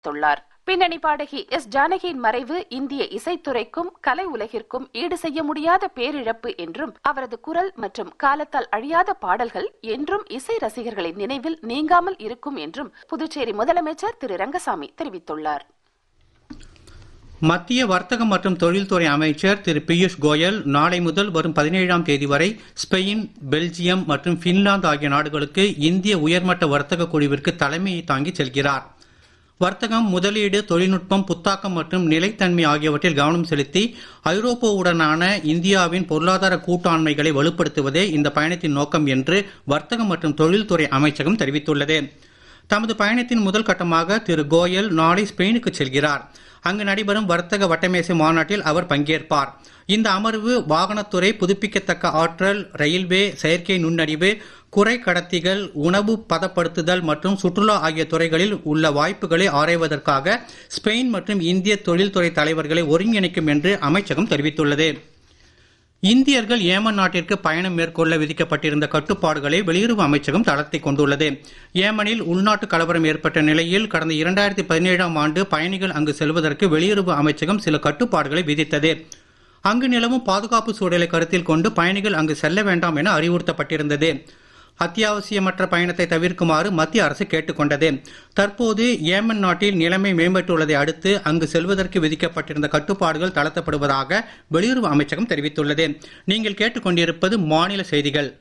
தெரிவித்துள்ளார் பின்னணி பாடகி எஸ் ஜானகியின் மறைவு இந்திய இசைத்துறைக்கும் கலை உலகிற்கும் ஈடு செய்ய முடியாத பேரிழப்பு என்றும் அவரது குரல் மற்றும் காலத்தால் அழியாத பாடல்கள் என்றும் இசை ரசிகர்களின் நினைவில் நீங்காமல் இருக்கும் என்றும் புதுச்சேரி முதலமைச்சர் திரு ரங்கசாமி தெரிவித்துள்ளார் மத்திய வர்த்தகம் மற்றும் தொழில்துறை அமைச்சர் திரு பியூஷ் கோயல் நாளை முதல் வரும் பதினேழாம் தேதி வரை ஸ்பெயின் பெல்ஜியம் மற்றும் பின்லாந்து ஆகிய நாடுகளுக்கு இந்திய உயர்மட்ட வர்த்தக குழுவிற்கு தலைமையை தாங்கி செல்கிறார் வர்த்தகம் முதலீடு தொழில்நுட்பம் புத்தாக்கம் மற்றும் நிலைத்தன்மை ஆகியவற்றில் கவனம் செலுத்தி ஐரோப்பாவுடனான இந்தியாவின் பொருளாதார கூட்டாண்மைகளை வலுப்படுத்துவதே இந்த பயணத்தின் நோக்கம் என்று வர்த்தகம் மற்றும் தொழில்துறை அமைச்சகம் தெரிவித்துள்ளது தமது பயணத்தின் முதல் கட்டமாக திரு கோயல் நாளை ஸ்பெயினுக்கு செல்கிறார் அங்கு நடைபெறும் வர்த்தக வட்டமேசை மாநாட்டில் அவர் பங்கேற்பார் இந்த அமர்வு வாகனத்துறை புதுப்பிக்கத்தக்க ஆற்றல் ரயில்வே செயற்கை நுண்ணறிவு குறை கடத்திகள் உணவு பதப்படுத்துதல் மற்றும் சுற்றுலா ஆகிய துறைகளில் உள்ள வாய்ப்புகளை ஆராய்வதற்காக ஸ்பெயின் மற்றும் இந்திய தொழில்துறை தலைவர்களை ஒருங்கிணைக்கும் என்று அமைச்சகம் தெரிவித்துள்ளது இந்தியர்கள் ஏமன் நாட்டிற்கு பயணம் மேற்கொள்ள விதிக்கப்பட்டிருந்த கட்டுப்பாடுகளை வெளியுறவு அமைச்சகம் தளர்த்தி கொண்டுள்ளது ஏமனில் உள்நாட்டு கலவரம் ஏற்பட்ட நிலையில் கடந்த இரண்டாயிரத்தி பதினேழாம் ஆண்டு பயணிகள் அங்கு செல்வதற்கு வெளியுறவு அமைச்சகம் சில கட்டுப்பாடுகளை விதித்தது அங்கு நிலவும் பாதுகாப்பு சூழலை கருத்தில் கொண்டு பயணிகள் அங்கு செல்ல வேண்டாம் என அறிவுறுத்தப்பட்டிருந்தது அத்தியாவசியமற்ற பயணத்தை தவிர்க்குமாறு மத்திய அரசு கேட்டுக்கொண்டது தற்போது ஏமன் நாட்டில் நிலைமை மேம்பட்டுள்ளதை அடுத்து அங்கு செல்வதற்கு விதிக்கப்பட்டிருந்த கட்டுப்பாடுகள் தளர்த்தப்படுவதாக வெளியுறவு அமைச்சகம் தெரிவித்துள்ளது நீங்கள் கேட்டுக்கொண்டிருப்பது மாநில செய்திகள்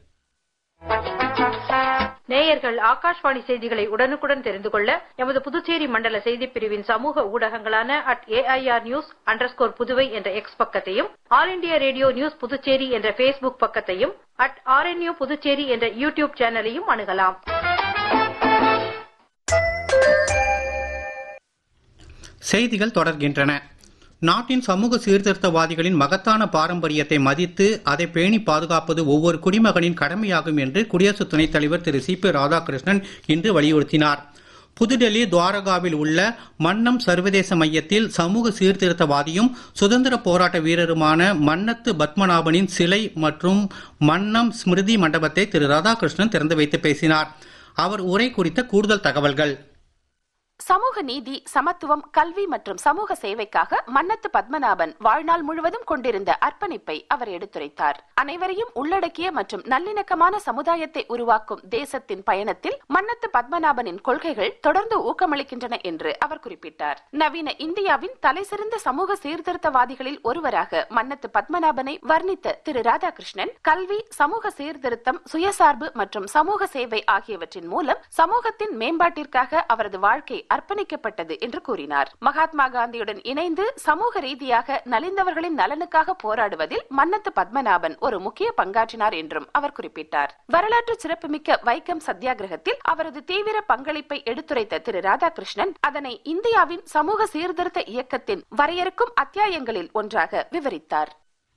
நேயர்கள் ஆகாஷ்வாணி செய்திகளை உடனுக்குடன் தெரிந்து கொள்ள எமது புதுச்சேரி மண்டல செய்திப் பிரிவின் சமூக ஊடகங்களான at AIR news underscore Puduvai என்ற எக்ஸ் பக்கத்தையும் All India Radio News Puducherry என்ற ஃபேஸ்புக் பக்கத்தையும் அட் ஆர்என்யூ புதுச்சேரி என்ற யூடியூப் சேனலையும் அணுகலாம் செய்திகள் தொடர்கின்றன நாட்டின் சமூக சீர்திருத்தவாதிகளின் மகத்தான பாரம்பரியத்தை மதித்து அதை பேணி பாதுகாப்பது ஒவ்வொரு குடிமகனின் கடமையாகும் என்று குடியரசு துணைத் தலைவர் திரு சி பி ராதாகிருஷ்ணன் இன்று வலியுறுத்தினார் புதுடெல்லி துவாரகாவில் உள்ள மன்னம் சர்வதேச மையத்தில் சமூக சீர்திருத்தவாதியும் சுதந்திர போராட்ட வீரருமான மன்னத்து பத்மநாபனின் சிலை மற்றும் மன்னம் ஸ்மிருதி மண்டபத்தை திரு ராதாகிருஷ்ணன் திறந்து வைத்து பேசினார் அவர் உரை குறித்த கூடுதல் தகவல்கள் சமூக நீதி சமத்துவம் கல்வி மற்றும் சமூக சேவைக்காக மன்னத்து பத்மநாபன் வாழ்நாள் முழுவதும் கொண்டிருந்த அர்ப்பணிப்பை அவர் எடுத்துரைத்தார் அனைவரையும் உள்ளடக்கிய மற்றும் நல்லிணக்கமான சமுதாயத்தை உருவாக்கும் தேசத்தின் பயணத்தில் மன்னத்து பத்மநாபனின் கொள்கைகள் தொடர்ந்து ஊக்கமளிக்கின்றன என்று அவர் குறிப்பிட்டார் நவீன இந்தியாவின் தலைசிறந்த சமூக சீர்திருத்தவாதிகளில் ஒருவராக மன்னத்து பத்மநாபனை வர்ணித்த திரு ராதாகிருஷ்ணன் கல்வி சமூக சீர்திருத்தம் சுயசார்பு மற்றும் சமூக சேவை ஆகியவற்றின் மூலம் சமூகத்தின் மேம்பாட்டிற்காக அவரது வாழ்க்கை அர்ப்பணிக்கப்பட்டது என்று கூறினார் மகாத்மா காந்தியுடன் இணைந்து சமூக ரீதியாக நலிந்தவர்களின் நலனுக்காக போராடுவதில் மன்னத்து பத்மநாபன் ஒரு முக்கிய பங்காற்றினார் என்றும் அவர் குறிப்பிட்டார் வரலாற்று சிறப்புமிக்க வைக்கம் சத்தியாகிரகத்தில் அவரது தீவிர பங்களிப்பை எடுத்துரைத்த திரு ராதாகிருஷ்ணன் அதனை இந்தியாவின் சமூக சீர்திருத்த இயக்கத்தின் வரையறுக்கும் அத்தியாயங்களில் ஒன்றாக விவரித்தார்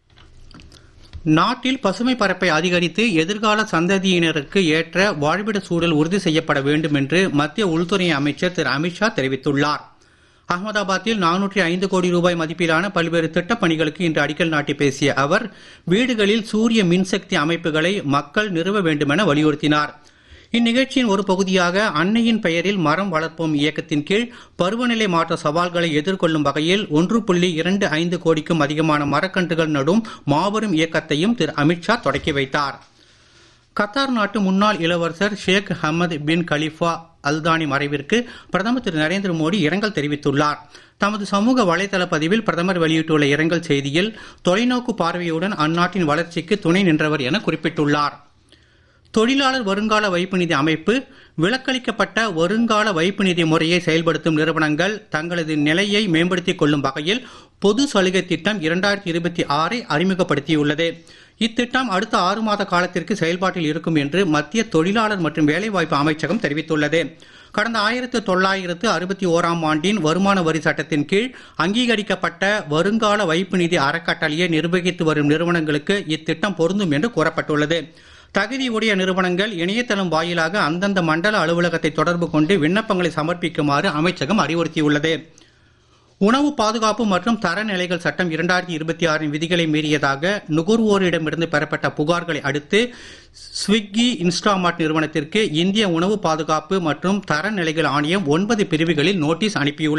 நாட்டில் பசுமை பரப்பை அதிகரித்து எதிர்கால சந்ததியினருக்கு ஏற்ற வாழ்விட சூழல் உறுதி செய்யப்பட வேண்டும் என்று மத்திய உள்துறை அமைச்சர் திரு அமித்ஷா தெரிவித்துள்ளார் அகமதாபாத்தில் நானூற்றி ஐந்து கோடி ரூபாய் மதிப்பிலான பல்வேறு திட்டப் பணிகளுக்கு இன்று அடிக்கல் நாட்டி பேசிய அவர் வீடுகளில் சூரிய மின்சக்தி அமைப்புகளை மக்கள் நிறுவ வேண்டுமென வலியுறுத்தினார் இந்நிகழ்ச்சியின் ஒரு பகுதியாக அன்னையின் பெயரில் மரம் வளர்ப்போம் இயக்கத்தின் கீழ் பருவநிலை மாற்ற சவால்களை எதிர்கொள்ளும் வகையில் ஒன்று புள்ளி இரண்டு ஐந்து கோடிக்கும் அதிகமான மரக்கன்றுகள் நடும் மாபெரும் இயக்கத்தையும் திரு அமித்ஷா தொடக்கி வைத்தார் கத்தார் நாட்டு முன்னாள் இளவரசர் Sheikh Hamad bin Khalifa Al Thani மறைவிற்கு பிரதமர் திரு நரேந்திர மோடி இரங்கல் தெரிவித்துள்ளார் தமது சமூக வலைதள பதிவில் பிரதமர் வெளியிட்டுள்ள இரங்கல் செய்தியில் தொலைநோக்கு பார்வையுடன் அந்நாட்டின் வளர்ச்சிக்கு துணை நின்றவர் என குறிப்பிட்டுள்ளார் தொழிலாளர் வருங்கால வைப்பு நிதி அமைப்பு விலக்களிக்கப்பட்ட வருங்கால வைப்பு நிதி முறையை செயல்படுத்தும் நிறுவனங்கள் தங்களது நிலையை மேம்படுத்திக் கொள்ளும் வகையில் பொது சலுகை திட்டம் இரண்டாயிரத்தி இருபத்தி ஆறை அறிமுகப்படுத்தியுள்ளது இத்திட்டம் அடுத்த ஆறு மாத காலத்திற்கு செயல்பாட்டில் இருக்கும் என்று மத்திய தொழிலாளர் மற்றும் வேலைவாய்ப்பு அமைச்சகம் தெரிவித்துள்ளது கடந்த ஆயிரத்து தொள்ளாயிரத்து அறுபத்தி ஓராம் ஆண்டின் வருமான வரி சட்டத்தின் கீழ் அங்கீகரிக்கப்பட்ட வருங்கால வைப்பு நிதி அறக்கட்டளையை நிர்வகித்து வரும் நிறுவனங்களுக்கு இத்திட்டம் பொருந்தும் என்று கூறப்பட்டுள்ளது தகுதியுடைய நிறுவனங்கள் இணையதளம் வாயிலாக அந்தந்த மண்டல அலுவலகத்தை தொடர்பு கொண்டு விண்ணப்பங்களை சமர்ப்பிக்குமாறு அமைச்சகம் அறிவுறுத்தியுள்ளது உணவு பாதுகாப்பு மற்றும் தரநிலைகள் சட்டம் இரண்டாயிரத்தி இருபத்தி ஆறின் விதிகளை மீறியதாக நுகர்வோரிடமிருந்து பெறப்பட்ட புகார்களை அடுத்து ஸ்விக்கி இன்ஸ்டாமார்ட் நிறுவனத்திற்கு இந்திய உணவு பாதுகாப்பு மற்றும் தரநிலைகள் ஆணையம் ஒன்பது பிரிவுகளில் நோட்டீஸ் அனுப்பியுள்ளது